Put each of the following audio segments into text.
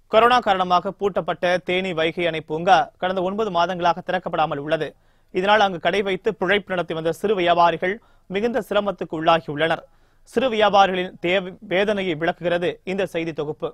corona காரணமாக பூட்டப்பட்ட தேனி வைகை அணை பூங்கா கடந்த ஒன்பது மாதங்களாக திறக்கப்படாமல் உள்ளது இதனால் அங்கு கடை வைத்து பிழைப்பு நடத்தி வந்த சிறு வியாபாரிகள் மிகுந்த சிரமத்துக்கு உள்ளாகியுள்ளனர் சிறு வியாபாரிகளின் தேவை வேதனையை விளக்குகிறது இந்த செய்தி தொகுப்பு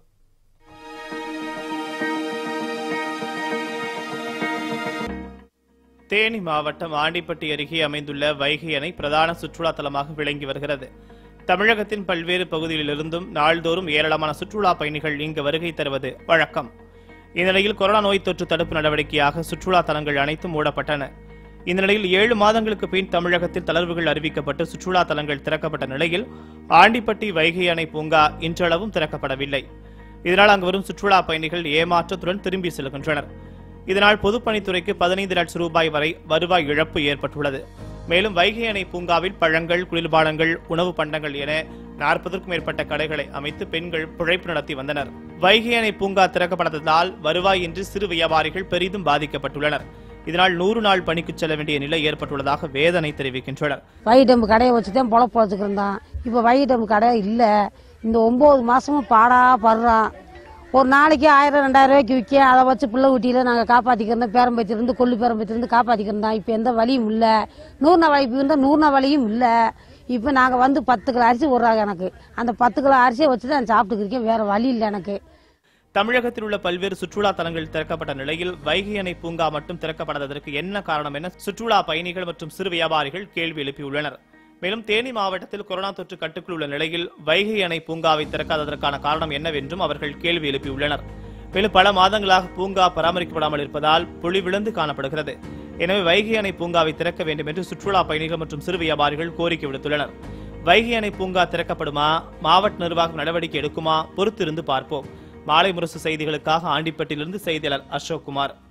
தேனி மாவட்டம் ஆண்டிப்பட்டி அருகே அமைந்துள்ள வைகை அணை பிரதான சுற்றுலா தலமாக விளங்கி வருகிறது தமிழகத்தின் பல்வேறு பகுதிகளிலிருந்தும் நாள்தோறும் ஏராளமான சுற்றுலா பயணிகள் இங்கு வருகை தருவது வழக்கம் இந்நிலையில் கொரோனா நோய் தொற்று தடுப்பு நடவடிக்கையாக சுற்றுலா தலங்கள் அனைத்தும் மூடப்பட்டன இந்த நிலையில் ஏழு மாதங்களுக்கு பின் தமிழகத்தில் தளர்வுகள் அறிவிக்கப்பட்டு சுற்றுலா தலங்கள் திறக்கப்பட்ட நிலையில் ஆண்டிப்பட்டி வைகை அணை பூங்கா இன்றளவும் திறக்கப்படவில்லை இதனால் அங்கு வரும் சுற்றுலா பயணிகள் ஏமாற்றத்துடன் திரும்பி செல்கின்றனர் இதனால் பொதுப்பணித்துறைக்கு பதினைந்து லட்சம் ரூபாய் வரை வருவாய் இழப்பு ஏற்பட்டுள்ளது மேலும் வைகை அணை பூங்காவில் பழங்கள் குளிர்பானங்கள் உணவு பண்டங்கள் என நாற்பதற்கும் மேற்பட்ட கடைகளை அமைத்து பெண்கள் பிழைப்பு நடத்தி வந்தனர் வைகை அணை பூங்கா திறக்கப்படாததால் வருவாயின்றி சிறு வியாபாரிகள் பெரிதும் பாதிக்கப்பட்டுள்ளனர் இதனால் நூறு நாள் பணிக்கு செல்ல வேண்டிய நிலை ஏற்பட்டுள்ளதாக வேதனை தெரிவிக்கின்றனர் வைடம்பு கடையை வச்சு தான் பொழப்பு வச்சுக்கிட்டு இருந்தான் இப்போ வைடம்பு கடை இல்லை இந்த ஒம்பது மாசமும் பாடா படுறான் ஒரு நாளைக்கு ஆயிரம் ரெண்டாயிரம் ரூபாய்க்கு விற்க அதை வச்சு பிள்ளை ஊட்டியில் நாங்கள் காப்பாற்றிக்கிறோம் பேரம்பத்திலிருந்து கொல்லு பேரம்பத்திலிருந்து காப்பாற்றிக்கிறோம் இப்போ எந்த வழியும் இல்லை நூறுனா வலிப்பு இருந்தால் நூறுனா வழியும் இல்லை இப்போ நாங்கள் வந்து பத்து கிலோ அரிசி விட்றாங்க எனக்கு அந்த பத்து கிலோ அரிசியை வச்சு தான் சாப்பிட்டுக்கிருக்கேன் வேறு வழி இல்லை எனக்கு தமிழகத்தில் உள்ள பல்வேறு சுற்றுலா தலங்கள் திறக்கப்பட்ட நிலையில் வைகை அணை பூங்கா மட்டும் திறக்கப்படாததற்கு என்ன காரணம் என சுற்றுலா பயணிகள் மற்றும் சிறு வியாபாரிகள் கேள்வி எழுப்பியுள்ளனர் மேலும் தேனி மாவட்டத்தில் கொரோனா தொற்று கட்டுக்குள் உள்ள நிலையில் வைகை அணை பூங்காவை திறக்காததற்கான காரணம் என்னவென்றும் அவர்கள் கேள்வி எழுப்பியுள்ளனர் மேலும் பல மாதங்களாக பூங்கா பராமரிக்கப்படாமல் இருப்பதால் புலி விழுந்து காணப்படுகிறது எனவே வைகை அணை பூங்காவை திறக்க வேண்டும் என்று சுற்றுலா பயணிகள் மற்றும் சிறு வியாபாரிகள் கோரிக்கை விடுத்துள்ளனர் வைகை அணை பூங்கா திறக்கப்படுமா மாவட்ட நிர்வாகம் நடவடிக்கை எடுக்குமா பொறுத்திருந்து பார்ப்போம் மாலை முரசு செய்திகளுக்காக ஆண்டிப்பட்டிலிருந்து செய்தியாளர் அசோக் குமார்